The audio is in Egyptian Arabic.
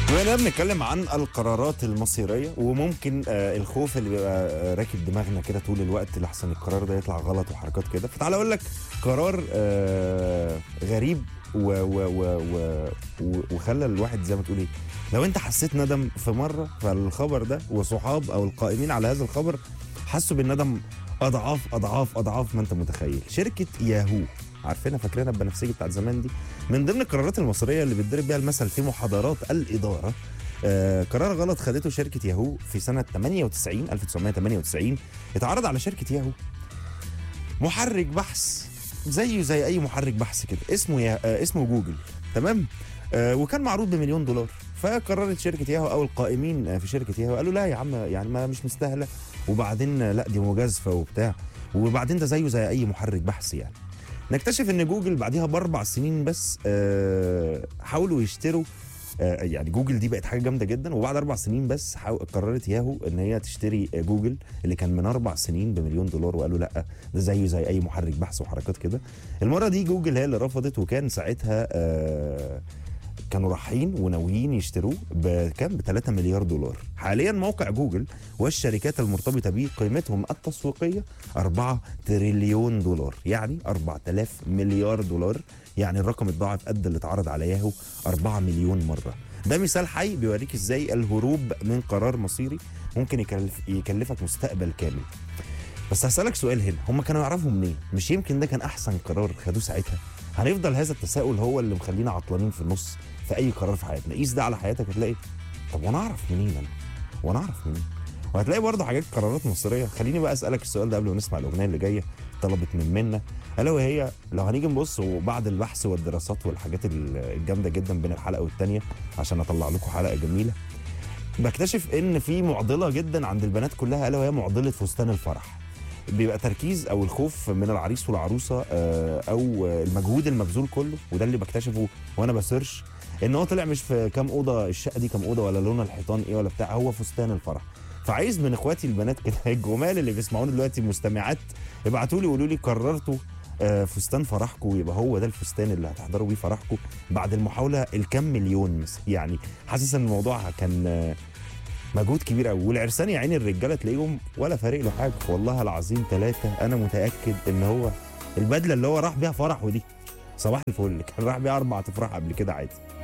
وانا بنتكلم عن القرارات المصيريه وممكن آه الخوف اللي بيبقى آه راكب دماغنا كده طول الوقت لحسن القرار ده يطلع غلط وحركات كده فتعال اقول لك قرار آه غريب و و و و و وخلى الواحد زي ما تقول ايه لو انت حسيت ندم في مره فالخبر ده وصحاب او القائمين على هذا الخبر حسوا بالندم اضعاف اضعاف اضعاف ما انت متخيل شركه ياهو عارفينها فاكرينها البنفسجي بتاعت زمان دي من ضمن القرارات المصريه اللي بيتضرب بيها المثل في محاضرات الاداره آه قرار غلط خدته شركه ياهو في سنه 98 1998 اتعرض على شركه ياهو محرك بحث زيه زي اي محرك بحث كده اسمه يا... آه اسمه جوجل تمام آه وكان معروض بمليون دولار فقررت شركه ياهو او القائمين آه، في شركه ياهو قالوا لا يا عم يعني ما مش مستاهله وبعدين آه، لا دي مجازفه وبتاع وبعدين ده زيه زي اي محرك بحث يعني نكتشف ان جوجل بعديها باربع سنين بس آه، حاولوا يشتروا آه، يعني جوجل دي بقت حاجه جامده جدا وبعد اربع سنين بس حاو- قررت ياهو ان هي تشتري آه، جوجل اللي كان من اربع سنين بمليون دولار وقالوا لا ده زيه زي اي محرك بحث وحركات كده المره دي جوجل هي اللي رفضت وكان ساعتها آه، كانوا رايحين وناويين يشتروه بكام ب 3 مليار دولار حاليا موقع جوجل والشركات المرتبطه به قيمتهم التسويقيه 4 تريليون دولار يعني 4000 مليار دولار يعني الرقم اتضاعف قد اللي اتعرض على ياهو 4 مليون مره ده مثال حي بيوريك ازاي الهروب من قرار مصيري ممكن يكلف يكلفك مستقبل كامل بس هسألك سؤال هنا هم كانوا يعرفوا منين مش يمكن ده كان احسن قرار خدوه ساعتها هنفضل هذا التساؤل هو اللي مخلينا عطلانين في النص في اي قرار في حياتنا قيس ده على حياتك هتلاقي طب وانا اعرف منين انا وانا اعرف منين وهتلاقي برضه حاجات قرارات مصيريه خليني بقى اسالك السؤال ده قبل ما نسمع الاغنيه اللي جايه طلبت من منا الا وهي لو هنيجي نبص وبعد البحث والدراسات والحاجات ال- الجامده جدا بين الحلقه والتانيه عشان اطلع لكم حلقه جميله بكتشف ان في معضله جدا عند البنات كلها الا وهي معضله فستان الفرح بيبقى تركيز او الخوف من العريس والعروسه آه، او المجهود المبذول كله وده اللي بكتشفه وانا بسيرش ان هو طلع مش في كام اوضه الشقه دي كام اوضه ولا لون الحيطان ايه ولا بتاع هو فستان الفرح فعايز من اخواتي البنات كده الجمال اللي بيسمعوني دلوقتي مستمعات ابعتوا لي قولوا لي قررتوا آه، فستان فرحكم يبقى هو ده الفستان اللي هتحضروا بيه فرحكم بعد المحاوله الكام مليون مثلا يعني حاسس ان الموضوع كان آه، مجهود كبير قوي والعرسان يا عيني الرجاله تلاقيهم ولا فارق له حاجه والله العظيم ثلاثه انا متاكد ان هو البدله اللي هو راح بيها فرحه دي صباح الفل كان راح بيها اربع افراح قبل كده عادي